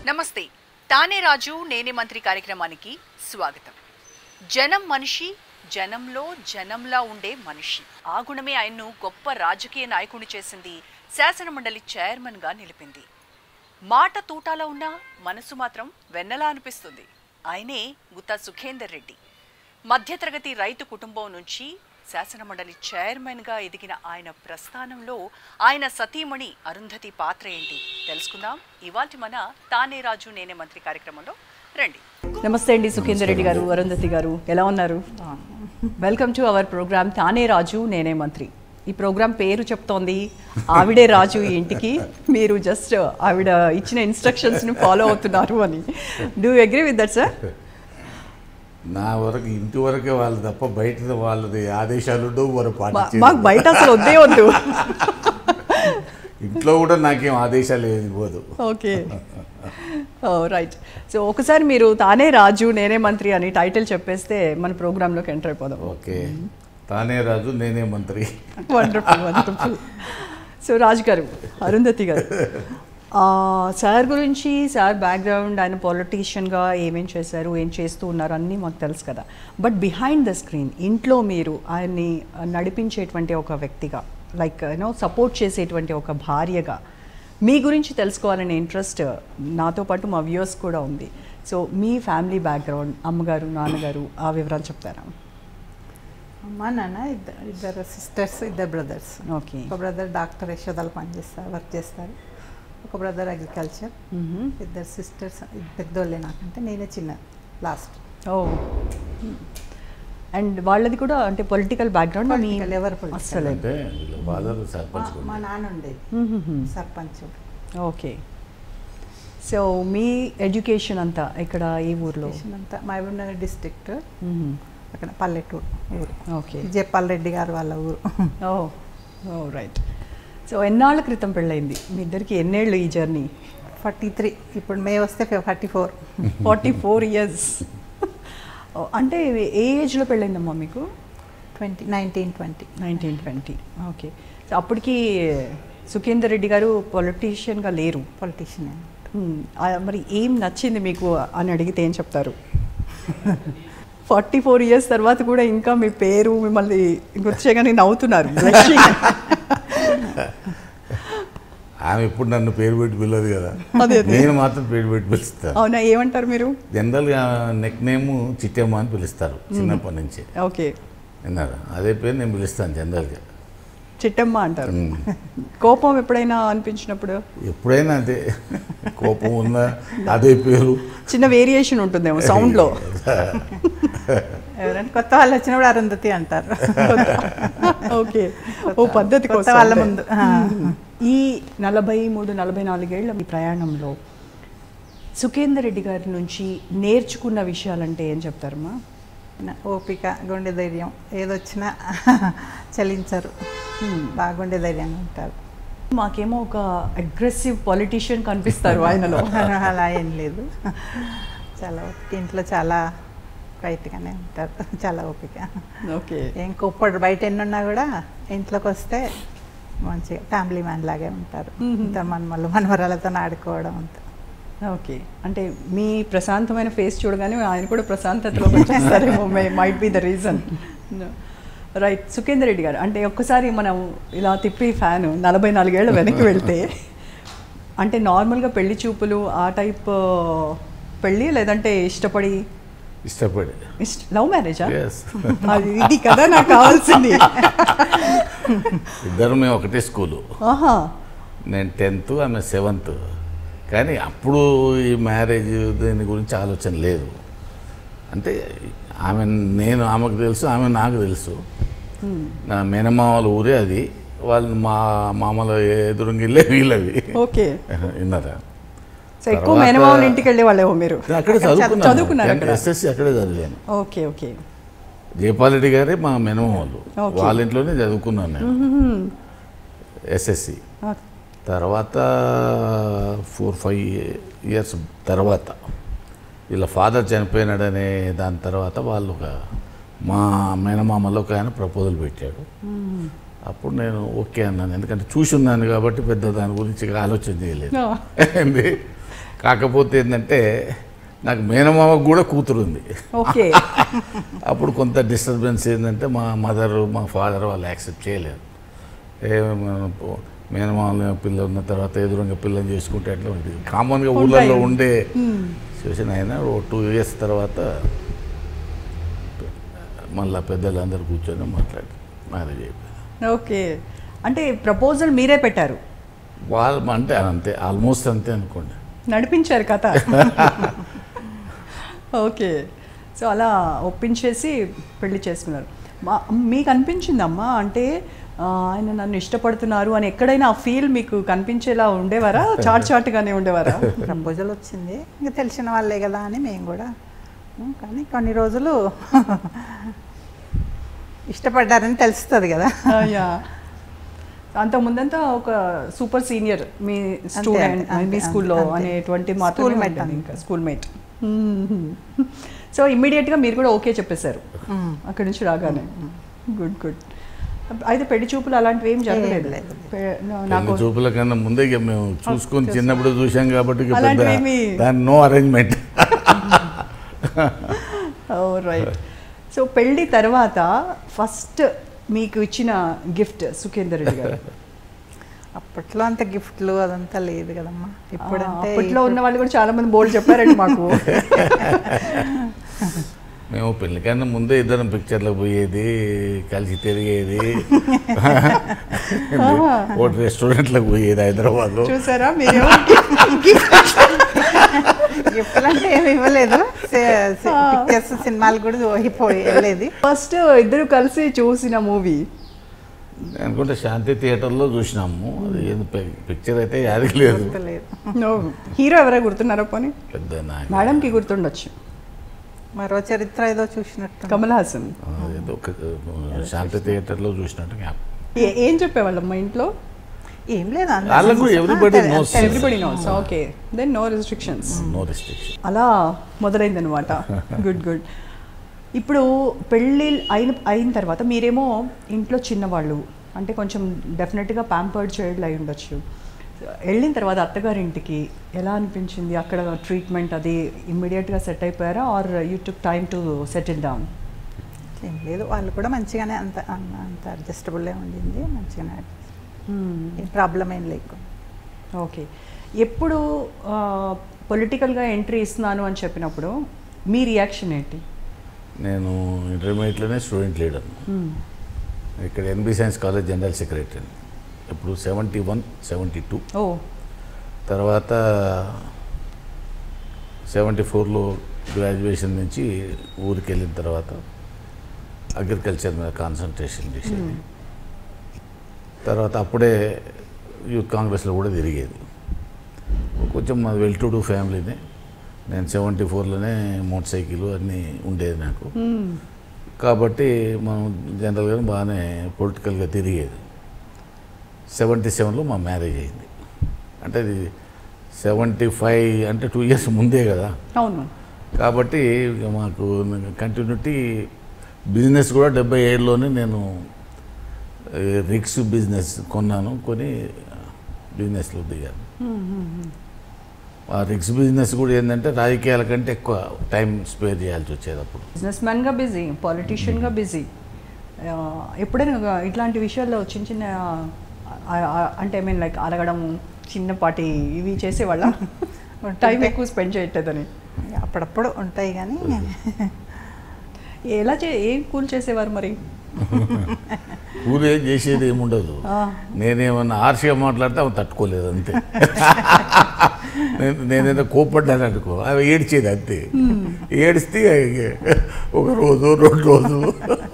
నమస్తే తానే రాజు నేనే మంత్రి కార్యక్రమానికి స్వాగతం జనం మనిషి జనంలో జనంలా ఉండే మనిషి ఆ గుణమే ఆయన్ను గొప్ప రాజకీయ నాయకుడిని చేసింది శాసనమండలి చైర్మన్ గా నిలిపింది మాట తూటాలో ఉన్నా మనసు మాత్రం వెన్నలా అనిపిస్తుంది ఆయనే గుత్తా సుఖేందర్ రెడ్డి మధ్యతరగతి రైతు కుటుంబం నుంచి శాసనమండలి చైర్మన్ గా ఎదిగిన ఆయన ప్రస్థానంలో ఆయన సతీమణి అరుంధతి పాత్ర ఏంటి తెలుసుకుందాం ఇవాటి మన తానే రాజు నేనే మంత్రి కార్యక్రమంలో రండి నమస్తే అండి సుఖేందర్ రెడ్డి గారు అరుంధతి గారు ఎలా ఉన్నారు వెల్కమ్ టు అవర్ ప్రోగ్రామ్ తానే రాజు నేనే మంత్రి ఈ ప్రోగ్రామ్ పేరు చెప్తోంది ఆవిడే రాజు ఈ ఇంటికి మీరు జస్ట్ ఆవిడ ఇచ్చిన ఇన్స్ట్రక్షన్స్ని ఫాలో అవుతున్నారు అని do agree with that sir నా వరకు ఇంటి వరకే వాళ్ళు తప్ప బయట వాళ్ళది ఆదేశాలు ఉండవు వారు మాకు పాటించేది బయట అసలు వద్దే వద్దు ఇంట్లో కూడా నాకేం ఆదేశాలు ఏది పోదు ఓకే రైట్ సో ఒకసారి మీరు తానే రాజు నేనే మంత్రి అని టైటిల్ చెప్పేస్తే మన ప్రోగ్రాంలోకి ఎంటర్ అయిపోదాం ఓకే తానే రాజు నేనే మంత్రి వండర్ఫుల్ వండర్ఫుల్ సో రాజు గారు అరుంధతి గారు ఆ, సార్ గురించి సార్ బ్యాక్గ్రౌండ్ ఆయన పొలిటీషియన్గా ఏమేం చేశారు ఏం చేస్తూ ఉన్నారు అన్నీ మాకు తెలుసు కదా బట్ బిహైండ్ ద స్క్రీన్ ఇంట్లో మీరు ఆయన్ని నడిపించేటువంటి ఒక వ్యక్తిగా లైక్ యూనో సపోర్ట్ చేసేటువంటి ఒక భార్యగా మీ గురించి తెలుసుకోవాలనే ఇంట్రెస్ట్ నాతో పాటు మా వ్యూవర్స్ కూడా ఉంది సో మీ ఫ్యామిలీ బ్యాక్గ్రౌండ్ అమ్మగారు నాన్నగారు ఆ వివరాలు చెప్తారా అమ్మ నాన్న ఇద్దరు ఇద్దరు సిస్టర్స్ ఇద్దరు బ్రదర్స్ ఓకే ఒక బ్రదర్ డాక్టర్ యశోదలు పనిచేస్తారు వర్క్ చేస్తారు ఒక బ్రదర్ అగ్రికల్చర్ ఇద్దరు సిస్టర్స్ పెద్దోళ్ళే నాకంటే నేనే చిన్న లాస్ట్ ఓ అండ్ వాళ్ళది కూడా అంటే పొలిటికల్ బ్యాక్గ్రౌండ్ మీ Political, ఎవరు political? అస్సలే అంటే వీళ్ళ ఫాదర్ సర్పంచ్ మా- మా నాన్న ఉండేది మ్మ్. సర్పంచ్ ఓకే సో మీ ఎడ్యుకేషన్ అంతా ఇక్కడ ఈ ఊర్లో అంతా మహబూబ్నగర్ డిస్ట్రిక్ట్ మ్మ్. అక్కడ పల్లెటూరు ఊరు ఓకే జయపాల్ రెడ్డి గారు వాళ్ళ ఊరు ఓ ఓ రైట్ సో ఎన్నాళ్ళ క్రితం పెళ్ళయింది మీ ఇద్దరికి ఎన్నేళ్ళు ఈ జర్నీ ఫార్టీ త్రీ ఇప్పుడు మే వస్తే forty four forty four years అంటే ఏ ఏజ్లో పెళ్ళైందమ్మా మీకు twenty nineteen twenty nineteen twenty okay so అప్పటికి సుఖేందర్ రెడ్డి గారు పొలిటీషియన్గా లేరు పొలిటీషియన్ మ్మ్. ఆ, మరి ఏం నచ్చింది మీకు అని అడిగితే ఏం చెప్తారు ఫార్టీ ఫోర్ ఇయర్స్ తర్వాత కూడా ఇంకా మీ పేరు మిమ్మల్ని గుర్తు చేయగానే నవ్వుతున్నారు blushing. ఆమె ఎప్పుడు నన్ను పేరు పెట్టి పిల్లదు కదా అదే, అదే. నేను మాత్రం పేరు పెట్టి పిలుస్తాను అవునా ఏమంటారు మీరు జనరల్గా నెక్ నేమ్ చిట్టమ్మ అని పిలుస్తారు చిన్నప్పటి నుంచి ఓకే విన్నారా అదే పేరు నేను పిలుస్తాను జనరల్గా చిట్టమ్మ అంటారు మ్మ్. కోపం ఎప్పుడైనా అనిపించినప్పుడు ఎప్పుడైనా అదే కోపం ఉన్నా అదే పేరు చిన్న వేరియేషన్ ఉంటుందేమో సౌండ్లో ఎవరైనా కొత్త వాళ్ళు వచ్చినప్పుడు అరుంధతి అంటారు ఓకే ఓ పద్ధతి కొత్త కోసం వాళ్ళ అంటే. ముందు ఆ. ఈ నలభై మూడు నలభై నాలుగేళ్ల మీ ప్రయాణంలో సుఖేందర్ రెడ్డి గారి నుంచి నేర్చుకున్న విషయాలంటే ఏం చెప్తారమ్మా ఓపిక గుండె ధైర్యం ఏదొచ్చినా చలించరు బాగా గుండె ధైర్యంగా ఉంటారు మాకేమో ఒక అగ్రెసివ్ పొలిటీషియన్ కనిపిస్తారు ఆయనలో అలా ఏం లేదు చాలా ఓపిక ఇంట్లో చాలా బయటగానే ఉంటారు చాలా ఓపిక ఓకే ఏం కోప్పడు బయట ఎన్నున్నా కూడా ఇంట్లోకి వస్తే మంచిగా ఫ్యామిలీ మ్యాన్ లాగే ఉంటారు ఇద్దరు మనమల్లు మనవరాలతో ఆడుకోవడం అంతా ఓకే అంటే మీ ప్రశాంతమైన ఫేస్ చూడగానే ఆయన కూడా ప్రశాంతతలో వచ్చేస్తారేమో might be the reason right Sukhender Reddy గారు అంటే ఒక్కసారి మనం ఇలా తిప్పి ఫ్యాన్ నలభై నాలుగేళ్ల వెనక్కి వెళ్తే అంటే నార్మల్గా పెళ్లి చూపులు ఆ టైప్ పెళ్ళి లేదంటే ఇష్టపడి ఇష్టపడి ఇష్ట లవ్ మ్యారేజా Yes. అది ఇది కదా నాకు కావాల్సింది ఇద్దరు మేము ఒకటే స్కూలు ఆహా నేను టెన్త్ ఆమె సెవెంత్ కానీ అప్పుడు ఈ మ్యారేజ్ దీని గురించి ఆలోచన లేదు అంటే ఆమె నేను ఆమెకు తెలుసు ఆమె నాకు తెలుసు నా మేనమామల ఊరే అది వాళ్ళు మా మామల ఎదురుంగిల్లే వీళ్ళవి ఓకే విన్నారా సో ఎక్కువ తర్వాత- మేనమావుల ఇంటికి వెళ్ళే వాళ్ళేమో మీరు నేను అక్కడే చదువుకున్నారు చదువుకున్నాను అక్కడ? ఎస్ఎస్సి అక్కడే చదివాను ఓకే ఓకే జయపాల్ రెడ్డి గారే మా మేనమామలు Okay. వాళ్ళ ఇంట్లోనే చదువుకున్నాను నేను ఎస్ఎస్సి తర్వాత ఫోర్ ఫైవ్ ఇయర్స్ తర్వాత వీళ్ళ ఫాదర్ చనిపోయినాడనే దాని తర్వాత వాళ్ళు ఒక మా మేనమామలో ఒక ఆయన ప్రపోజల్ పెట్టాడు అప్పుడు నేను ఓకే అన్నాను ఎందుకంటే చూసి ఉన్నాను కాబట్టి పెద్ద దాని గురించి ఆలోచన చేయలేదు ఏంది కాకపోతే ఏంటంటే నాకు మేనమామకు కూడా కూతురు ఉంది ఓకే అప్పుడు కొంత డిస్టర్బెన్స్ ఏంటంటే మా మదర్ మా ఫాదర్ వాళ్ళు యాక్సెప్ట్ చేయలేరు ఏ మన పో- మేనమామ పిల్ల ఉన్న తర్వాత ఎదురుగా పిల్లని చేసుకుంటే అట్లా ఉంటుంది కామన్గా ఊళ్ళల్లో ఉండే సిచ్యువేషన్ అయినా ఓ టూ ఇయర్స్ తర్వాత మళ్ళీ పెద్దలు అందరు కూర్చొని మాట్లాడి మ్యారేజ్ అయిపోయింది ఓకే అంటే ప్రపోజల్ మీరే పెట్టారు వాళ్ళు అంటే అంతే ఆల్మోస్ట్ అంతే అనుకోండి నడిపించారు కథ ఓకే సో అలా ఒప్పించేసి పెళ్లి చేసుకున్నారు మా మీకు అనిపించిందమ్మా అంటే ఆ, ఆయన నన్ను ఇష్టపడుతున్నారు అని ఎక్కడైనా ఆ ఫీల్ మీకు కనిపించేలా ఉండేవారా చాట్ చాటుగానే ఉండేవారా ప్రపోజల్ వచ్చింది ఇంకా తెలిసిన వాళ్ళే కదా అని మేము కూడా ఉం, కానీ కొన్ని రోజులు ఇష్టపడ్డారని తెలుస్తుంది కదా యా అంత ముందంతా ఒక సూపర్ సీనియర్ మీ స్టూడెంట్ అంతే, మీ అంతే, స్కూల్లో అంతే. అనేటువంటి School మాత్రమే mate ఉండేది అంతే. ఇంకా స్కూల్ మేట్ సో ఇమ్మీడియట్గా మీరు కూడా ఓకే చెప్పేశారు ఉం. అక్కడి నుంచి రాగానే గుడ్ గుడ్ అయితే పెళ్లి చూపులు అలాంటివి ఏం జరగలేదు లేదు, లేదు. పె- నా- పెళ్లి నాకు చూపుల కన్నా ముందే ఇక మేము చూసుకొని చిన్నప్పుడు చూసాం కాబట్టి ఇక పెద్ద అలాంటివేమీ- దాని నో అరేంజ్మెంట్ రైట్ సో పెళ్లి తర్వాత ఫస్ట్ మీకు ఇచ్చిన గిఫ్ట్ సుఖేందర్ రెడ్డి గారు అప్పట్లో అంత గిఫ్ట్లు అదంతా లేదు కదమ్మా ఆ, ఇప్పుడంటే అప్పట్లో ఉన్న వాళ్ళు కూడా చాలా మంది బోల్డ్ చెప్పారండి మాకు మేము పెళ్లి కన్నా ముందే ఇద్దరం పిక్చర్లకు పోయేది కలిసి తిరిగేది ఒకటి రెస్టారెంట్లకు పోయేది హైదరాబాద్లో చూసారా మీరేమో గిఫ్ట్లు అంటే ఏమి ఇవ్వలేదు పిక్చర్స్ సినిమాలు కూడా పోయి వెళ్ళేది ఫస్ట్ ఇద్దరు కలిసి చూసిన మూవీ అనుకుంటే శాంతి థియేటర్లో చూసినాము అది ఏం పిక్చర్ అయితే యాదికి లేదు గుర్తులేదు హీరో ఎవరో గుర్తున్నారా పోనీ పెద్ద నాకు మేడంకి గుర్తుండొచ్చు మరో చరిత్ర ఏదో చూసినట్టు కమల్ హాసన్ ఏదో ఒక శాంతి థియేటర్లో చూసినట్టు జ్ఞాపకం ఏ- ఏం చెప్పేవాళ్ళం మా ఇంట్లో ఏం లేదు అందరూ వాళ్ళకు చూసి- everybody ఆ, knows. తెలుసు. Everybody knows okay then no restrictions no restriction అలా మొదలైందనమాట గుడ్ గుడ్ ఇప్పుడు పెళ్ళి అయిన అయిన తర్వాత మీరేమో ఇంట్లో చిన్నవాళ్ళు అంటే కొంచెం డెఫినెట్గా ప్యాంపర్డ్ చైల్డ్ అయి ఉండొచ్చు వెళ్ళిన తర్వాత అత్తగారింటికి ఎలా అనిపించింది అక్కడ ట్రీట్మెంట్ అది ఇమ్మీడియట్గా సెట్ అయిపోయారా are you took time to settle down ఏం లేదు వాళ్ళు కూడా మంచిగానే అంత అన్న- అంత అడ్జస్టబుల్లే ఉండింది మంచిగానే adjust. ఏం ప్రాబ్లం ఏం లేకుండా ఓకే ఎప్పుడు పొలిటికల్గా ఎంట్రీ ఇస్తున్నాను అని చెప్పినప్పుడు మీ రియాక్షన్ ఏంటి నేను ఇంటర్మీడియట్లోనే స్టూడెంట్ లీడర్ ఇక్కడ NB science college general secretary ఇప్పుడు సెవెంటీ వన్ సెవెంటీ టూ ఓ తర్వాత సెవెంటీ ఫోర్లో గ్రాడ్యుయేషన్ నుంచి ఊరికి వెళ్ళిన తర్వాత అగ్రికల్చర్ మీద కాన్సన్ట్రేషన్ చేసేది తర్వాత అప్పుడే యూత్ కాంగ్రెస్లో కూడా తిరిగేది కొంచెం మాది వెల్ టు డూ ఫ్యామిలీనే నేను సెవెంటీ ఫోర్లోనే మోటార్ సైకిల్ అన్నీ ఉండేది నాకు కాబట్టి మనం జనరల్గా బాగానే పొలిటికల్గా తిరిగేది సెవెంటీ సెవెన్లో మా మ్యారేజ్ అయింది అంటే అది సెవెంటీ ఫైవ్ అంటే టూ ఇయర్స్ ముందే కదా అవును కాబట్టి ఇక మాకు కంటిన్యూటీ బిజినెస్ కూడా డెబ్బై ఏడులోనే నేను ఏ, రిక్స్ బిజినెస్ కొన్నాను కొని బిజినెస్లో దిగాను ఆ రిక్స్ బిజినెస్ కూడా ఏంటంటే రాజకీయాల కంటే ఎక్కువ టైం స్పేర్ చేయాల్సి వచ్చేది అప్పుడు బిజినెస్ మ్యాన్గా బిజీ పాలిటీషియన్గా బిజీ ఎప్పుడైనా ఒక ఇట్లాంటి విషయాల్లో చిన్న చిన్న ఆ, ఆ, అంటే ఐ మీన్ లైక్ అలగడం చిన్నపాటి ఇవి చేసేవాళ్ళ టైం ఎక్కువ స్పెండ్ చేయట్లేదని అప్పుడప్పుడు ఉంటాయి కానీ ఎలా చే ఏం కూల్ చేసేవారు మరి ఊరే చేసేది ఏముండదు ఆ. నేనేమన్నా ఆర్షిగా మాట్లాడితే అవి తట్టుకోలేదు అంతే నేను నేనేదో కోప్పడ్డాను అనుకో అవి ఏడ్చేది అంతే ఏడిస్తే ఇక ఒక రోజు రెండు రోజులు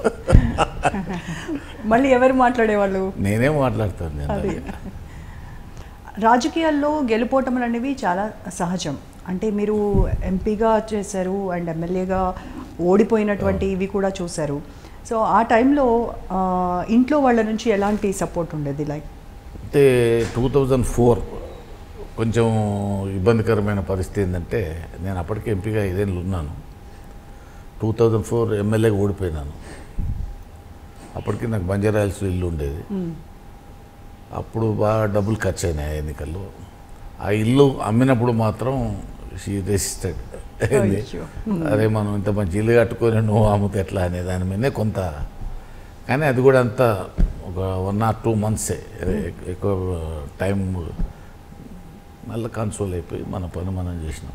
మళ్ళీ ఎవరు మాట్లాడేవాళ్ళు నేనే మాట్లాడతాను నేను అది రాజకీయాల్లో గెలుపోవటములు అనేవి చాలా సహజం అంటే మీరు ఎంపీగా చేశారు అండ్ ఎమ్మెల్యేగా ఓడిపోయినటువంటి ఇవి కూడా చూశారు సో ఆ టైంలో ఆ, ఇంట్లో వాళ్ళ నుంచి ఎలాంటి సపోర్ట్ ఉండేది లైక్ అంటే టూ థౌజండ్ ఫోర్ కొంచెం ఇబ్బందికరమైన పరిస్థితి ఏంటంటే నేను అప్పటికే ఎంపీగా ఐదేళ్ళు ఉన్నాను టూ థౌజండ్ ఫోర్ ఎమ్మెల్యేగా ఓడిపోయినాను అప్పటికి నాకు బంజారాయిల్స్ ఇల్లు ఉండేది అప్పుడు బాగా డబ్బులు ఖర్చు అయినాయి ఆ ఎన్నికల్లో ఆ ఇల్లు అమ్మినప్పుడు మాత్రం షీ రెసిస్టెడ్ అయ్యో. అరే మనం ఇంత మంచి ఇల్లు కట్టుకొని నువ్వు అమ్ముతే ఎట్లా అనే దాని మీదే కొంత కానీ అది కూడా అంత ఒక వన్ ఆర్ టూ మంత్సే ఎక్కువ టైం మళ్ళీ కన్సోల్ అయిపోయి మన పని మనం చేసినాం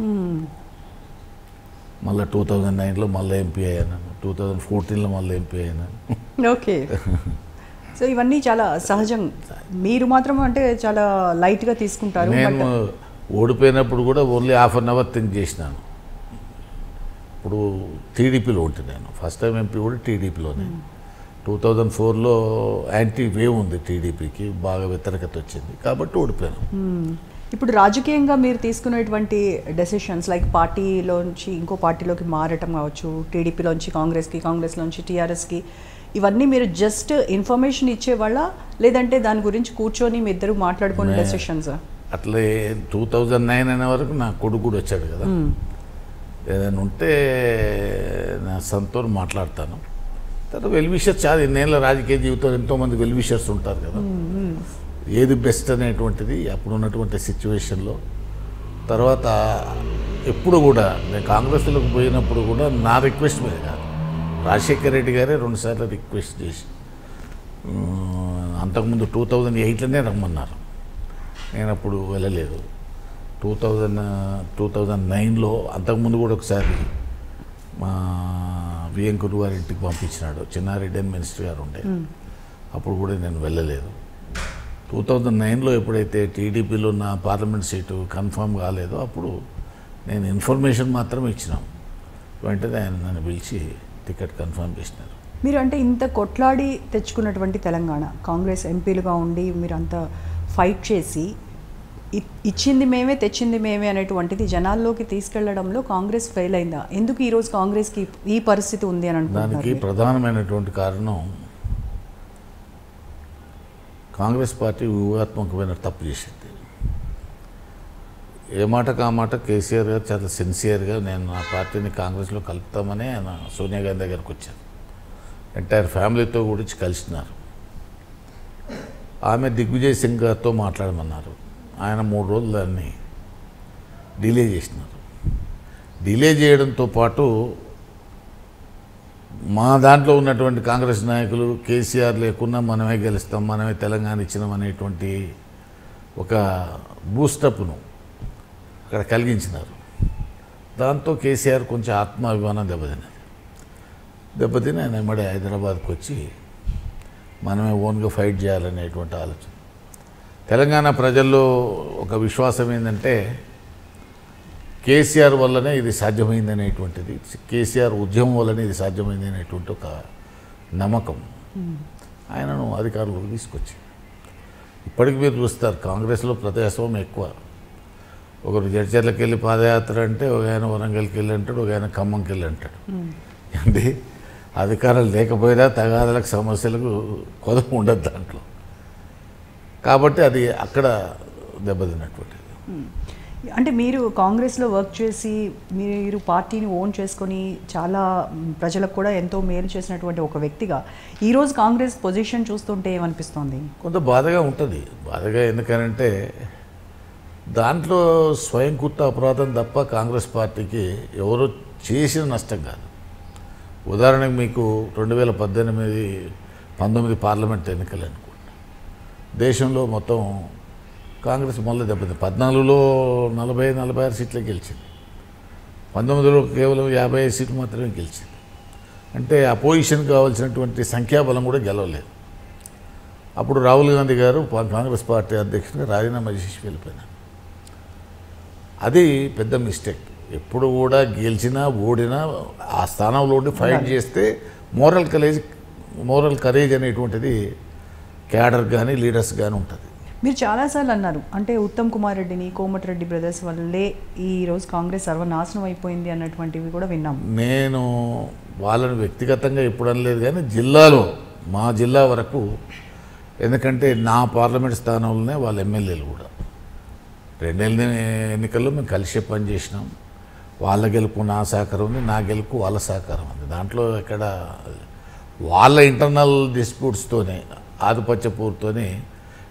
మళ్ళీ టూ థౌజండ్ నైన్లో మళ్ళీ ఎంపీ అయ్యాను టూ థౌజండ్ ఫోర్టీన్లో మళ్ళీ ఎంపీ అయ్యాను ఓకే సో ఇవన్నీ చాలా సహజం మీరు మాత్రం అంటే చాలా లైట్గా తీసుకుంటారు నేను బట్ ఓడిపోయినప్పుడు కూడా only half an hour think చేసినాను ఇప్పుడు టీడీపీలో ఉంటే నేను ఫస్ట్ టైం ఎంపీ కూడా టీడీపీలోనే టూ థౌజండ్ ఫోర్లో యాంటీ వేవ్ ఉంది టీడీపీకి బాగా వ్యతిరేకత వచ్చింది కాబట్టి ఓడిపోయాను ఇప్పుడు రాజకీయంగా మీరు తీసుకునేటువంటి డెసిషన్స్ లైక్ పార్టీలోంచి ఇంకో పార్టీలోకి మారటం కావచ్చు టీడీపీలోంచి కాంగ్రెస్కి కాంగ్రెస్లోంచి టీఆర్ఎస్కి ఇవన్నీ మీరు జస్ట్ ఇన్ఫర్మేషన్ ఇచ్చేవాళ్ళ లేదంటే దాని గురించి కూర్చొని మీ ఇద్దరు మాట్లాడుకునే నే- డెసిషన్స్ అట్లే టూ థౌజండ్ నైన్ అనే వరకు నా కొడుకు కూడా వచ్చాడు కదా ఏదైనా ఉంటే నా సొంతో మాట్లాడతాను తర్వాత వెల్విషర్స్ చాలా ఇన్నేళ్ళ రాజకీయ జీవితంలో ఎంతోమంది వెల్విషర్స్ ఉంటారు కదా ఏది బెస్ట్ అనేటువంటిది అప్పుడు ఉన్నటువంటి సిచ్యువేషన్లో తర్వాత ఎప్పుడు కూడా నేను కాంగ్రెస్లోకి పోయినప్పుడు కూడా నా రిక్వెస్ట్ మీద కాదు రాజశేఖర రెడ్డి గారే రెండుసార్లు రిక్వెస్ట్ చేసి ఉమ్, అంతకుముందు టూ థౌజండ్ ఎయిట్లోనే రమ్మన్నారు నేను అప్పుడు వెళ్ళలేదు టూ థౌజండ్ టూ థౌజండ్ నైన్లో అంతకుముందు కూడా ఒకసారి మా విఎం కురు వారి ఇంటికి పంపించినాడు చిన్నారెడ్డి అని మినిస్టర్ గారు ఉండే అప్పుడు కూడా నేను వెళ్ళలేదు టూ థౌజండ్ నైన్లో ఎప్పుడైతే టీడీపీలో నా పార్లమెంట్ సీటు కన్ఫర్మ్ కాలేదో అప్పుడు నేను ఇన్ఫర్మేషన్ మాత్రం ఇచ్చినాం వెంటనే ఆయన నన్ను పిలిచి టికెట్ కన్ఫర్మ్ చేసినారు మీరు అంటే ఇంత కొట్లాడి తెచ్చుకున్నటువంటి తెలంగాణ కాంగ్రెస్ ఎంపీలుగా ఉండి మీరు అంత ఫైట్ చేసి ఇ- ఇచ్చింది మేమే తెచ్చింది మేమే అనేటువంటిది జనాల్లోకి తీసుకెళ్లడంలో కాంగ్రెస్ ఫెయిల్ అయిందా ఎందుకు ఈరోజు కాంగ్రెస్కి ఈ పరిస్థితి ఉంది అని దానికి అనుకుంటున్నారు ప్రధానమైనటువంటి కారణం కాంగ్రెస్ పార్టీ వ్యూహాత్మకమైన తప్పు చేసింది ఏ మాటకు ఆ మాట కేసీఆర్ గారు చాలా సిన్సియర్గా నేను నా పార్టీని కాంగ్రెస్లో కలుపుతామని ఆయన సోనియా గాంధీ దగ్గరకు వచ్చారు ఎంటైర్ ఫ్యామిలీతో గురించి కలిసినారు ఆమె దిగ్విజయ్ సింగ్ గారితో మాట్లాడమన్నారు ఆయన మూడు రోజులు దాన్ని డిలే చేసినారు డిలే చేయడంతో పాటు మా దాంట్లో ఉన్నటువంటి కాంగ్రెస్ నాయకులు కేసీఆర్ లేకున్నా మనమే గెలుస్తాం మనమే తెలంగాణ ఇచ్చినాం అనేటువంటి ఒక బూస్టప్ను అక్కడ కలిగించినారు దాంతో కేసీఆర్ కొంచెం ఆత్మాభిమానం దెబ్బతిన్నది దెబ్బతిని ఆయన ఎమ్మడే హైదరాబాద్కి వచ్చి మనమే ఓన్గా ఫైట్ చేయాలనేటువంటి ఆలోచన తెలంగాణ ప్రజల్లో ఒక విశ్వాసం ఏంటంటే కేసీఆర్ వల్లనే ఇది సాధ్యమైంది అనేటువంటిది కేసీఆర్ ఉద్యమం వల్లనే ఇది సాధ్యమైంది అనేటువంటి ఒక నమ్మకం ఆయనను అధికారంలోకి తీసుకొచ్చి ఇప్పటికి మీరు చూస్తారు కాంగ్రెస్లో ప్రజాస్వామ్యం ఎక్కువ ఒకరు జడ్చర్లకు వెళ్ళి పాదయాత్ర అంటే ఒక ఆయన వరంగల్కి వెళ్ళి అంటాడు ఒక ఆయన ఖమ్మంకి వెళ్ళి అంటాడు అంటే అధికారం లేకపోయినా తగాదాలకు సమస్యలకు కొదవ ఉండదు దాంట్లో కాబట్టి అది అక్కడ దెబ్బతిన్నటువంటిది అంటే మీరు కాంగ్రెస్లో వర్క్ చేసి మీరు పార్టీని ఓన్ చేసుకొని చాలా మ్, ప్రజలకు కూడా ఎంతో మేలు చేసినటువంటి ఒక వ్యక్తిగా ఈరోజు కాంగ్రెస్ పొజిషన్ చూస్తుంటే ఏమనిపిస్తోంది కొంత బాధగా ఉంటుంది బాధగా ఎందుకనంటే దాంట్లో స్వయంకృత అపరాధం తప్ప కాంగ్రెస్ పార్టీకి ఎవరో చేసిన నష్టం కాదు ఉదాహరణకు మీకు రెండు వేల పద్దెనిమిది పంతొమ్మిది పార్లమెంట్ ఎన్నికలు అనుకుంటా దేశంలో మొత్తం కాంగ్రెస్ మళ్ళీ దెబ్బతింది పద్నాలుగులో నలభై నలభై ఆరు సీట్లే గెలిచింది పంతొమ్మిదిలో కేవలం యాభై ఐదు సీట్లు మాత్రమే గెలిచింది అంటే అపోజిషన్ కావాల్సినటువంటి సంఖ్యాబలం కూడా గెలవలేదు అప్పుడు రాహుల్ గాంధీ గారు పా- కాంగ్రెస్ పార్టీ అధ్యక్షుడిగా రాజీనామా చేసి వెళ్ళిపోయినారు అది పెద్ద మిస్టేక్ ఎప్పుడు కూడా గెలిచినా ఓడినా ఆ స్థానంలో ఉండి ఫైట్ చేస్తే మోరల్ కరేజ్ మోరల్ కరేజ్ అనేటువంటిది క్యాడర్ కానీ లీడర్స్ కానీ ఉంటుంది మీరు చాలాసార్లు అన్నారు అంటే ఉత్తమ్ కుమార్ రెడ్డిని కోమటిరెడ్డి బ్రదర్స్ వల్లే ఈ రోజు కాంగ్రెస్ సర్వనాశనం అయిపోయింది అన్నటువంటివి కూడా విన్నాం నేను వాళ్ళని వ్యక్తిగతంగా ఎప్పుడు అనలేదు కానీ జిల్లాలో మా జిల్లా వరకు ఎందుకంటే నా పార్లమెంట్ స్థానంలోనే వాళ్ళ ఎమ్మెల్యేలు కూడా రెండేళ్ళ ఎన్నికల్లో మేము కలిసే పని చేసినాం వాళ్ళ గెలుపు నా సహకారం ఉంది నా గెలుపు వాళ్ళ సహకారం ఉంది దాంట్లో ఎక్కడ వాళ్ళ ఇంటర్నల్ డిస్ప్యూట్స్తోనే ఆధిపత్య పూర్తోనే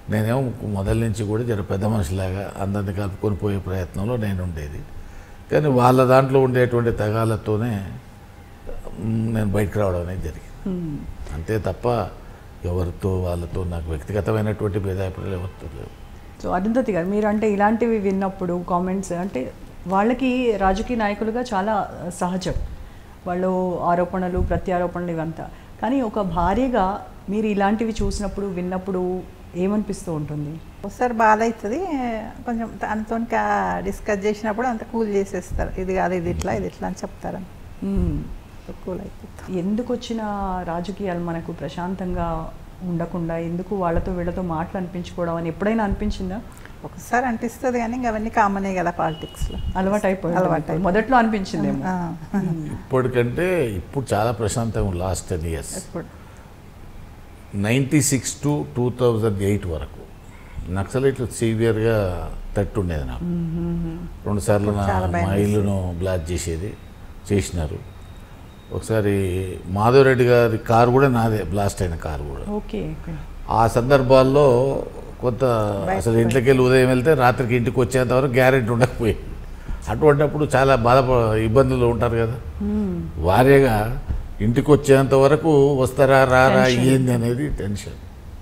నేనేమో మొదల నుంచి కూడా జర పెద్ద మనిషిలాగా అందరిని కలుపుకొని పోయే ప్రయత్నంలో నేను ఉండేది కానీ వాళ్ళ దాంట్లో ఉండేటువంటి తగాలతోనే మ్, నేను బయటకు రావడం అనేది జరిగింది అంతే తప్ప ఎవరితో వాళ్ళతో నాకు వ్యక్తిగతమైనటువంటి భేదాభిప్రాయాలు ఎవరితో లేవు సో అరుంధతి గారు మీరు అంటే ఇలాంటివి విన్నప్పుడు కామెంట్స్ అంటే వాళ్ళకి రాజకీయ నాయకులుగా చాలా సహజం వాళ్ళు ఆరోపణలు ప్రత్యారోపణలు ఇవంతా కానీ ఒక భార్యగా మీరు ఇలాంటివి చూసినప్పుడు విన్నప్పుడు ఏమనిపిస్తూ ఉంటుంది ఒకసారి బాధ అవుతుంది కొంచెం తనతో డిస్కస్ చేసినప్పుడు అంత కూల్ చేసేస్తారు ఇది కాదు ఇది ఇట్లా ఇది ఇట్లా అని చెప్తారు మ్మ్. కూల్ అయిపోతాం ఎందుకు వచ్చిన రాజకీయాలు మనకు ప్రశాంతంగా ఉండకుండా ఎందుకు వాళ్ళతో వీళ్ళతో మాటలు అనిపించుకోవడం అని ఎప్పుడైనా అనిపించిందా ఒకసారి అనిపిస్తుంది కానీ ఇంకా అవన్నీ కామనే కదా పాలిటిక్స్లో అలవాటు అయిపోయింది అలవాటు మొదట్లో అనిపించిందేమో ఇప్పటికంటే ఇప్పుడు చాలా ప్రశాంతంగా లాస్ట్ టెన్ ఇయర్స్ ఎప్పుడు ninety six to two thousand eight వరకు నక్సలైట్లు సివియర్గా తట్టుండేది నాకు రెండుసార్లు నా చాలా భయం మా ఇల్లును బ్లాక్ చేసేది చేసినారు ఒకసారి మాధవరెడ్డి గారి కారు కూడా నాదే బ్లాస్ట్ అయిన కారు కూడా ఓకే ఓకే ఆ సందర్భాల్లో కొంత అసలు ఇంట్లోకి వెళ్ళి ఉదయం వెళ్తే రాత్రికి ఇంటికి వచ్చేంత వరకు గ్యారెంటీ ఉండకపోయేది అటువంటిప్పుడు చాలా బాధ ఇబ్బందులు ఉంటారు కదా వారేగా ఇంటికి వచ్చేంత వరకు వస్తారా రారా ఏంది అనేది టెన్షన్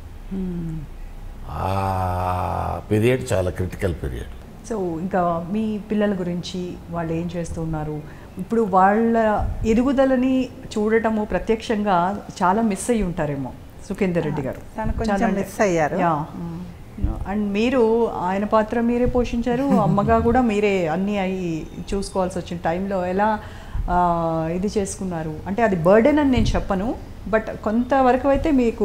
ఆ పీరియడ్ చాలా క్రిటికల్ పీరియడ్ సో ఇంకా మీ పిల్లల గురించి వాళ్ళు ఏం చేస్తున్నారు ఇప్పుడు వాళ్ళ ఎదుగుదలని చూడటము ప్రత్యక్షంగా చాలా మిస్ అయ్యి ఉంటారేమో సుఖేందర్ రెడ్డి గారు తను కొంచెం చాలా అంటే- మిస్ అయ్యారు యా అండ్ మీరు ఆయన పాత్ర మీరే పోషించారు అమ్మగా కూడా మీరే అన్నీ అవి చూసుకోవాల్సి వచ్చిన టైంలో ఎలా ఆ, ఇది చేసుకున్నారు అంటే అది బర్డెన్ అని నేను చెప్పను బట్ కొంతవరకు అయితే మీకు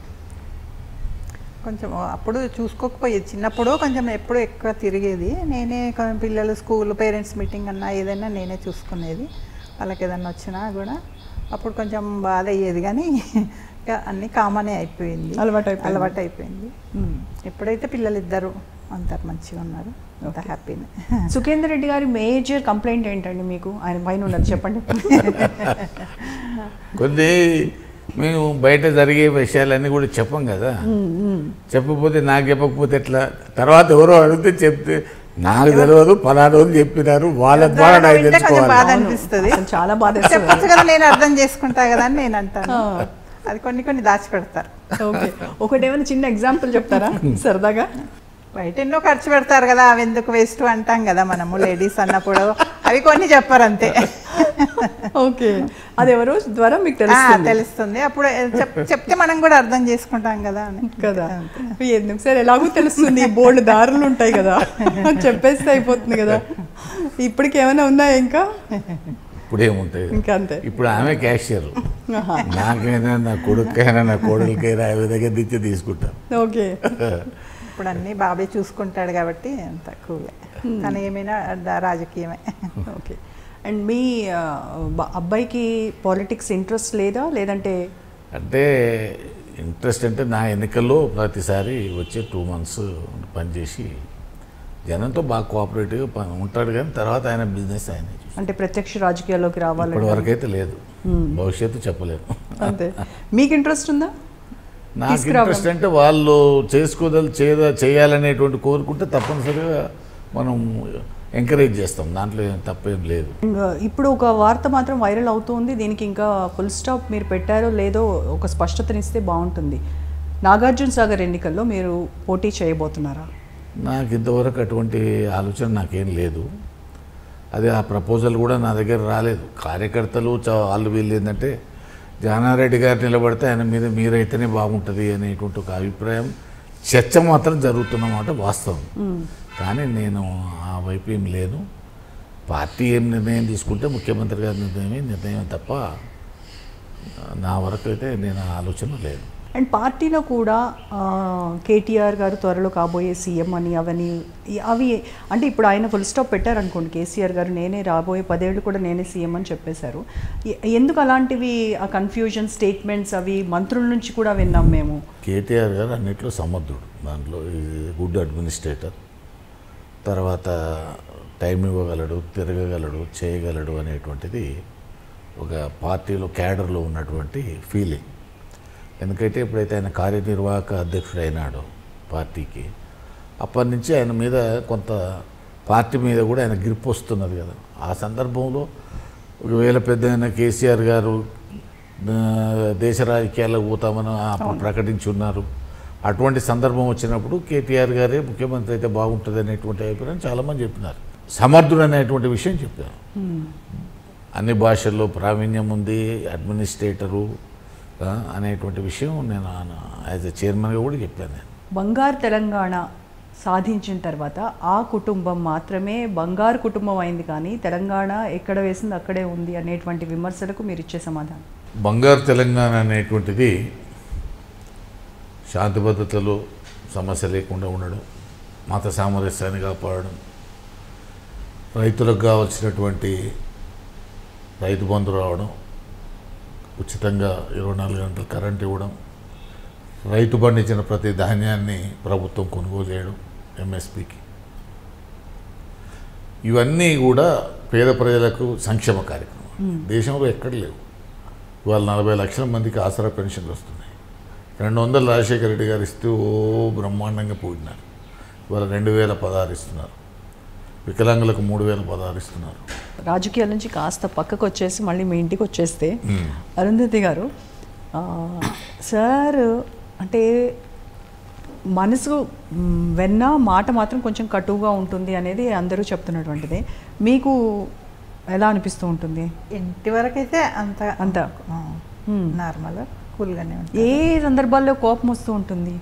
కొంచెం అప్పుడు చూసుకోకపోయేది చిన్నప్పుడు కొంచెం ఎప్పుడు ఎక్కువ తిరిగేది నేనే కొంచెం పిల్లలు స్కూల్ పేరెంట్స్ మీటింగ్ అన్నా ఏదైనా నేనే చూసుకునేది వాళ్ళకి ఏదన్నా వచ్చినా కూడా అప్పుడు కొంచెం బాధ అయ్యేది కానీ ఇంకా అన్నీ కామనే అయిపోయింది అలవాటు అయిపోయింది. అలవాటు అయిపోయింది మ్మ్. ఎప్పుడైతే పిల్లలు ఇద్దరు అంటారు మంచిగా ఉన్నారు అంత హ్యాపీనే సుఖేందర్ రెడ్డి గారి మేజర్ కంప్లైంట్ ఏంటండి మీకు ఆయన పైన ఉన్నది చెప్పండి కొన్ని మేము బయట జరిగే విషయాలన్నీ కూడా చెప్పం కదా చెప్పకపోతే నాకు చెప్పకపోతే ఎట్లా తర్వాత ఎవరో అడిగితే చెప్తే నాకు తెలియదు పలానా వాళ్ళు చెప్పినారు వాళ్ళ ద్వారా నాకు వింటే కొంచెం బాధ తెలుసుకోవాలి అనిపిస్తుంది అసలు చాలా బాధ చెప్పచ్చు కదా నేను అర్థం చేసుకుంటా కదా అని నేను అంటాను అది కొన్ని కొన్ని దాచిపెడతారు ఓకే ఒకటి ఏమైనా చిన్న ఎగ్జాంపుల్ చెప్తారా సరదాగా బయట ఎన్నో ఖర్చు పెడతారు కదా అవి ఎందుకు వేస్ట్ అంటాం కదా మనము లేడీస్ అన్నప్పుడు అవి కొన్ని చెప్పరు అంతే ఓకే అది ఎవరో ద్వారా మీకు ఆ, తెలుస్తుంది తెలుస్తుంది అప్పుడు చెప్- చెప్తే మనం కూడా అర్థం చేసుకుంటాం కదా అని కదా ఎందుకు సార్ ఎలాగో తెలుస్తుంది బోల్డ్ దారులు ఉంటాయి కదా చెప్పేస్తే అయిపోతుంది కదా ఇప్పటికి ఏమైనా ఉన్నాయా ఇంకా ఇప్పుడు ఏముంటాయి ఇంకా అంతే ఇప్పుడు ఆమె క్యాషియర్ నాకైనా నా కొడుకైనా నా కోడలికైనా ఆమె దగ్గర నుంచి తీసుకుంటాను ఓకే ఇప్పుడు అన్ని బాబే చూసుకుంటాడు కాబట్టి అంత కూలే కానీ ఏమైనా ద- రాజకీయమే ఓకే అండ్ మీ ఆ, బ- అబ్బాయికి పాలిటిక్స్ ఇంట్రెస్ట్ లేదా లేదంటే అంటే ఇంట్రెస్ట్ అంటే నా ఎన్నికల్లో ప్రతిసారి వచ్చే టూ మంత్స్ పనిచేసి జనంతో బాగా కోఆపరేటివ్గా ప- ఉంటాడు కానీ తర్వాత ఆయన బిజినెస్ ఆయన అంటే ప్రత్యక్ష రాజకీయాల్లోకి ఇప్పటి రావాలంటే వరకు అయితే లేదు భవిష్యత్తు చెప్పలేము అంతే మీకు ఇంట్రెస్ట్ ఉందా నాకు తీసుకురావడం. ఇంట్రెస్ట్ అంటే వాళ్ళు చేసుకోదలు చేయద చేయాలనేటువంటి కోరుకుంటే తప్పనిసరిగా మనం ఎంకరేజ్ చేస్తాం దాంట్లో ఏం తప్పేం లేదు అండ్ ఇప్పుడు ఒక వార్త మాత్రం వైరల్ అవుతుంది దీనికి ఇంకా ఫుల్ స్టాప్ మీరు పెట్టారో లేదో ఒక స్పష్టతనిస్తే బాగుంటుంది నాగార్జున సాగర్ ఎన్నికల్లో మీరు పోటీ చేయబోతున్నారా నాకు ఇంతవరకు అటువంటి ఆలోచన నాకేం లేదు అది ఆ ప్రపోజల్ కూడా నా దగ్గర రాలేదు కార్యకర్తలు చ- వాళ్ళు వీళ్ళు ఏంటంటే జానారెడ్డి గారు నిలబడితే ఆయన మీద మీరైతేనే బాగుంటుంది అనేటువంటి ఒక అభిప్రాయం చర్చ మాత్రం జరుగుతున్నమాట వాస్తవం కానీ నేను ఆ వైపు ఏం లేను పార్టీ ఏం నిర్ణయం తీసుకుంటే ముఖ్యమంత్రి గారి నిర్ణయమే నిర్ణయం తప్ప నా వరకు అయితే నేను ఆ ఆలోచన లేదు అండ్ పార్టీలో కూడా ఆ, కేటీఆర్ గారు త్వరలో కాబోయే సీఎం అని అవని ఈ- అవి అంటే ఇప్పుడు ఆయన ఫుల్ స్టాప్ పెట్టారనుకోండి కేసీఆర్ గారు నేనే రాబోయే పదేళ్ళు కూడా నేనే సీఎం అని చెప్పేశారు ఎ- ఎందుకు అలాంటివి ఆ కన్ఫ్యూజన్ స్టేట్మెంట్స్ అవి మంత్రుల నుంచి కూడా విన్నాం మేము కేటీఆర్ గారు అన్నిట్లో సమర్థుడు దాంట్లో గుడ్ అడ్మినిస్ట్రేటర్ తర్వాత టైం ఇవ్వగలడు తిరగగలడు చేయగలడు అనేటువంటిది ఒక పార్టీలో క్యాడర్లో ఉన్నటువంటి ఫీలింగ్ ఎందుకంటే ఎప్పుడైతే ఆయన కార్యనిర్వాహక అధ్యక్షుడు అయినాడో పార్టీకి అప్పటి నుంచి ఆయన మీద కొంత పార్టీ మీద కూడా ఆయన గ్రిప్ వస్తున్నది కదా ఆ సందర్భంలో ఒకవేళ పెద్ద ఆయన కేసీఆర్ గారు ఆ, దేశ రాజకీయాలకు పోతామని అప్పుడు ప్రకటించి ఉన్నారు అటువంటి సందర్భం వచ్చినప్పుడు కేటీఆర్ గారే ముఖ్యమంత్రి అయితే బాగుంటుంది అనేటువంటి అభిప్రాయం చాలామంది చెప్పినారు సమర్థుడు అనేటువంటి విషయం చెప్పారు అన్ని భాషల్లో ప్రావీణ్యం ఉంది అడ్మినిస్ట్రేటరు ఆ, అనేటువంటి విషయం నేను యాజ్ ఎ చైర్మన్గా కూడా చెప్పాను నేను బంగారు తెలంగాణ సాధించిన తర్వాత ఆ కుటుంబం మాత్రమే బంగారు కుటుంబం అయింది కానీ తెలంగాణ ఎక్కడ వేసింది అక్కడే ఉంది అనేటువంటి విమర్శలకు మీరు ఇచ్చే సమాధానం బంగారు తెలంగాణ అనేటువంటిది శాంతి భద్రతలో సమస్య లేకుండా ఉండడం మత సామరస్యాన్ని కాపాడడం రైతులకు కావాల్సినటువంటి రైతు బంధు రావడం ఉచితంగా ఇరవై నాలుగు గంటలు కరెంట్ ఇవ్వడం రైతు పండించిన ప్రతి ధాన్యాన్ని ప్రభుత్వం కొనుగోలు చేయడం ఎంఎస్పికి ఇవన్నీ కూడా పేద ప్రజలకు సంక్షేమ కార్యక్రమం దేశంలో ఎక్కడ లేవు ఇవాళ నలభై లక్షల మందికి ఆసరా పెన్షన్లు వస్తున్నాయి రెండు వందలు రాజశేఖర రెడ్డి గారు ఇస్తూ ఓ బ్రహ్మాండంగా పోయినారు ఇవాళ రెండు వేల పదహారు ఇస్తున్నారు వికలాంగులకు మూడు వేల పదహారు ఇస్తున్నారు రాజకీయాల నుంచి కాస్త పక్కకు వచ్చేసి మళ్ళీ మీ ఇంటికి వచ్చేస్తే అరుంధతి గారు ఆ, సార్ అంటే మనసు మ్, వెన్న మాట మాత్రం కొంచెం కటువుగా ఉంటుంది అనేది అందరూ చెప్తున్నటువంటిది మీకు ఎలా అనిపిస్తూ ఉంటుంది ఇంటి వరకు అయితే అంత అంత Hmm. నార్మల్ కూల్గానే ఉంటుంది ఏ సందర్భాల్లో కోపం వస్తూ ఉంటుంది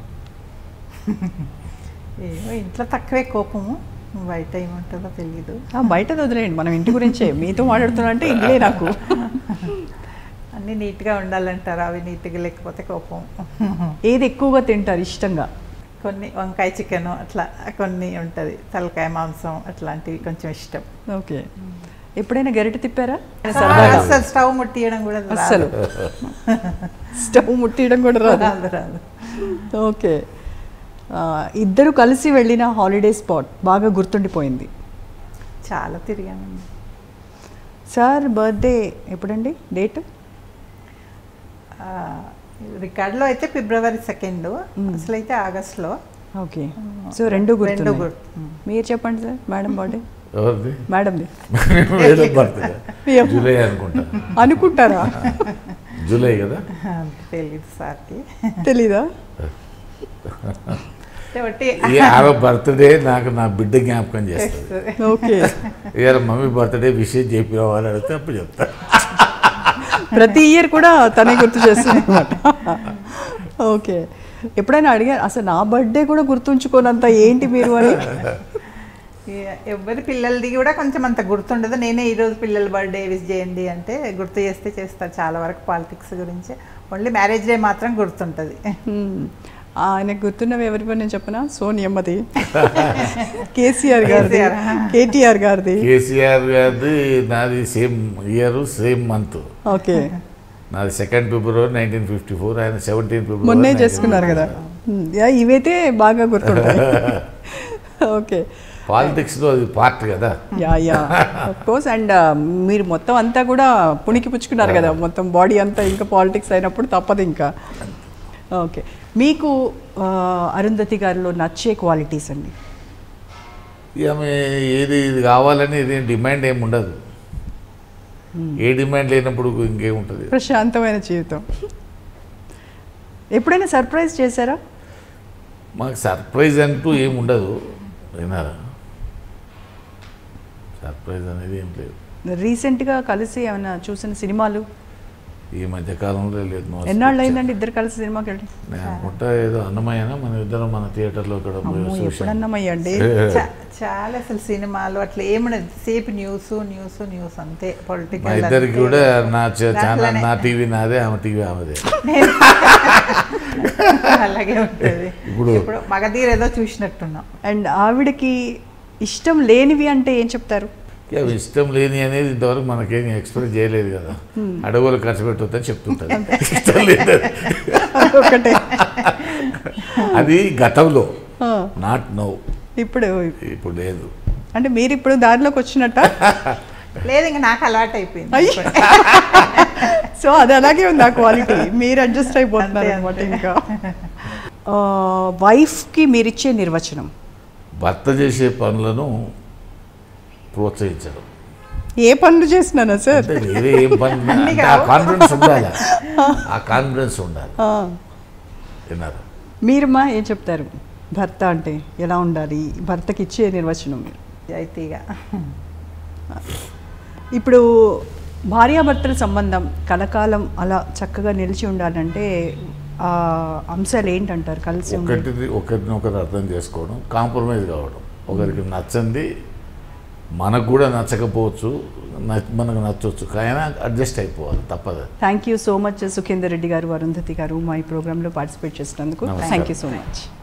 ఏమో ఇంట్లో తక్కువే కోపము బయట ఏముంటుందో తెలీదు ఆ, బయట వదిలేయండి మనం ఇంటి గురించే మీతో మాట్లాడుతున్నా అంటే ఇంట్లో నాకు అన్నీ నీట్గా ఉండాలంటారు అవి నీట్గా లేకపోతే కోపం ఏది ఎక్కువగా తింటారు ఇష్టంగా కొన్ని వంకాయ చికెన్ అట్లా కొన్ని ఉంటుంది తలకాయ మాంసం అట్లాంటివి కొంచెం ఇష్టం ఓకే ఎప్పుడైనా గరిట తిప్పారా అసలు స్టవ్ ముట్టియడం కూడా రాదు. అస్సలు స్టవ్ ముట్టియడం కూడా రాదు రాదు రాదు ఓకే ఆ, ఇద్దరు కలిసి వెళ్ళిన హాలిడే స్పాట్ బాగా గుర్తుండిపోయింది చాలా తిరిగామండి సార్ బర్త్డే ఎప్పుడండి డేట్ ఆ, రికార్డులో అయితే ఫిబ్రవరి సెకండ్ అసలు అయితే ఆగస్ట్లో ఓకే సో రెండు రెండు గుర్తు గుర్తు మీరు చెప్పండి సార్ మేడం బర్త్డే ఎవరిది మేడంది వేరే బర్త్డే జూలై అనుకుంటా అనుకుంటారా జూలై కదా తెలియదు సార్కి తెలీదా అంటే ఒకటి ఈ ఆమె బర్త్డే నాకు నా బిడ్డ జ్ఞాపకం చేస్తుంది ఓకే ఇవాళ మమ్మీ బర్త్డే విషయం చెప్పినావా అని అడిగితే అప్పుడు చెప్తా ప్రతి ఇయర్ కూడా తనే గుర్తు చేస్తుంది అనమాట ఓకే ఎప్పుడైనా అడిగారు అసలు నా బర్త్డే కూడా గుర్తుంచుకోనంత ఏంటి మీరు అని ఏ- ఎవరి పిల్లలది కూడా కొంచెం అంత గుర్తుండదు నేనే ఈరోజు పిల్లల బర్త్డే విష్ చేయండి అంటే గుర్తు చేస్తే చేస్తారు చాలా వరకు పాలిటిక్స్ గురించి ఓన్లీ మ్యారేజ్ డే మాత్రం గుర్తుంటుంది హ్మ్. ఆయనకు గుర్తున్నవి ఎవరి పని నేను చెప్పనా సోనియమ్మది కేసీఆర్ గారిది కేసీఆర్. కేటీఆర్ గారిది కేసీఆర్ గారిది నాది same year same month okay నాది second February nineteen fifty four ఆయన సెవెంటీన్ ఫిబ్రవరి మొన్నే చేసుకున్నారు కదా హ్మ్. యా, ఇవైతే బాగా గుర్తుంటాయి ఓకే పాలిటిక్స్లో అది పార్ట్ కదా యా యా కోర్స్ అండ్ మీరు మొత్తం అంతా కూడా పుణికి పుచ్చుకున్నారు కదా మొత్తం బాడీ అంతా ఇంకా పాలిటిక్స్ అయినప్పుడు తప్పదు ఇంకా ఓకే మీకు ఆ, అరుంధతి గారిలో నచ్చే క్వాలిటీస్ అండి ఆమె ఏది ఇది కావాలని ఇది డిమాండ్ ఏమి ఉండదు ఏ డిమాండ్ లేనప్పుడు ఇంకేముంటుంది ప్రశాంతమైన జీవితం ఎప్పుడైనా సర్ప్రైజ్ చేశారా మాకు సర్ప్రైజ్ అంటూ ఏమి ఉండదు విన్నారా సర్ప్రైజ్ అనేది ఏం లేదు రీసెంట్గా కలిసి ఏమైనా చూసిన సినిమాలు ఈ మధ్య కాలంలో లేదు no ఎన్నాళ్ళు అయిందండి ఇద్దరు కలిసి సినిమాకి వెళ్ళి నేను అనుకుంటా ఏదో అన్నమయ్యనా మన ఇద్దరం మన థియేటర్లో ఇక్కడ పోయి అమ్మో చూసాం. ఎప్పుడన్నమయ్యండి చా- చాలా అసలు సినిమాలు అట్లా ఏముండదు సేపు న్యూస్ న్యూస్ న్యూస్ అంతే మా పొలిటికల్ ఇద్దరికి కూడా నా చ- ఛానల్ దాంట్లోనే. నా టీవీ నాదే ఆమె టీవీ ఆమెదే అలాగే ఉంటుంది ఇప్పుడు- ఇప్పుడు మగధీర్ ఏదో చూసినట్టున్నాం అండ్ ఆవిడకి ఇష్టం లేనివి అంటే ఏం చెప్తారు ఇక అవి ఇష్టం లేని అనేది ఇంతవరకు మనకేం ఎక్స్ప్రెస్ చేయలేదు కదా అడవులు ఖర్చు పెట్టొద్దని చెప్తుంటారు ఇష్టం లేదు ఒకటే అది గతంలో ఆ, నాట్ నో ఇప్పుడు ఇప్పుడు లేదు అంటే మీరు ఇప్పుడు దారిలోకి వచ్చినట్ట లేదు ఇంకా నాకు అలవాటు అయిపోయింది అయ్యి. సో అది అలాగే ఉంది ఆ క్వాలిటీ మీరు అడ్జస్ట్ అయిపోతున్నారు అంతే, అనమాట అంతే. ఇంకా వైఫ్కి మీరిచ్చే నిర్వచనం భర్త చేసే పనులను ప్రోత్సహించడం ఏ పనులు చేసినానా సార్ అంటే వేరే ఏం పని ఉన్నా అంటే ఆ కాన్ఫిడెన్స్ ఉండాలి ఆ కాన్ఫిడెన్స్ ఉండాలి విన్నారు మీరమ్మా ఏం చెప్తారు భర్త అంటే ఎలా ఉండాలి భర్తకి ఇచ్చే నిర్వచనం అయితేగా ఇప్పుడు భార్యాభర్తల సంబంధం కలకాలం అలా చక్కగా నిలిచి ఉండాలంటే ఆ అంశాలు ఏంటంటారు కలిసి ఉండే ఒకటి ఒకరిని ఒకరు అర్థం చేసుకోవడం కాంప్రమైజ్ కావడం ఒకరికి నచ్చంది మనకు కూడా నచ్చకపోవచ్చు న- మనకు నచ్చవచ్చు కానీ అడ్జస్ట్ అయిపోవాలి తప్పదు thank you so much Sukhender Reddy గారు అరుంధతి గారు మా ఈ ప్రోగ్రాంలో పార్టిసిపేట్ చేసినందుకు నమస్కారం. Thank you so much